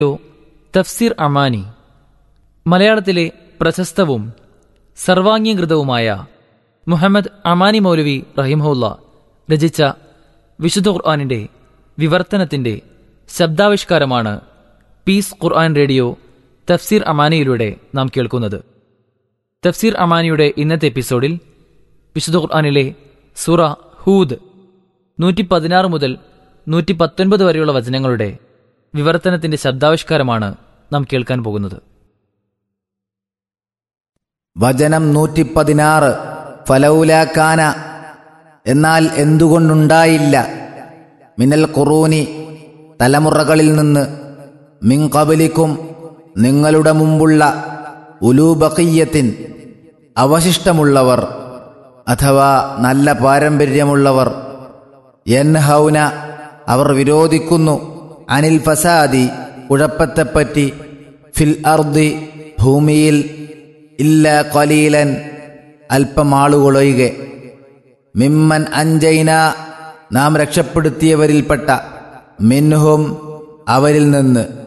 തഫ്സീർ അമാനി മലയാളത്തിലെ പ്രശസ്തവും സർവാംഗീകൃതവുമായ മുഹമ്മദ് അമാനി മൗലവി റഹിമഹുല്ല രചിച്ച വിശുദ്ധ ഖുർആാനിന്റെ വിവർത്തനത്തിന്റെ ശബ്ദാവിഷ്കാരമാണ് പീസ് ഖുർആൻ റേഡിയോ തഫ്സീർ അമാനിയിലൂടെ നാം കേൾക്കുന്നത് തഫ്സീർ അമാനിയുടെ ഇന്നത്തെ എപ്പിസോഡിൽ വിശുദ്ധ ഖുർആാനിലെ സുറ ഹൂദ് നൂറ്റി പതിനാറ് മുതൽ നൂറ്റി പത്തൊൻപത് വരെയുള്ള വചനങ്ങളുടെ വിവർത്തനത്തിന്റെ ശബ്ദാവിഷ്കാരമാണ് നാം കേൾക്കാൻ പോകുന്നത് വചനം നൂറ്റി പതിനാറ് ഫലൗലാക്കാന എന്നാൽ എന്തുകൊണ്ടുണ്ടായില്ല മിനൽ ഖുറൂനി തലമുറകളിൽ നിന്ന് മിങ്കബലിക്കും നിങ്ങളുടെ മുമ്പുള്ള ഉലൂബഖിയത്തിൻ അവശിഷ്ടമുള്ളവർ അഥവാ നല്ല പാരമ്പര്യമുള്ളവർ യൻഹൗന അവർ വിരോധിക്കുന്നു അനിൽ ഫസാദി കുഴപ്പത്തെപ്പറ്റി ഫിൽ അർദി ഭൂമിയിൽ ഇല്ല കലീലൻ അല്പം ആളുകളൊഴികെ മിമ്മൻ അഞ്ചൈന നാം രക്ഷപ്പെടുത്തിയവരിൽപ്പെട്ട മിൻഹും അവരിൽ നിന്ന്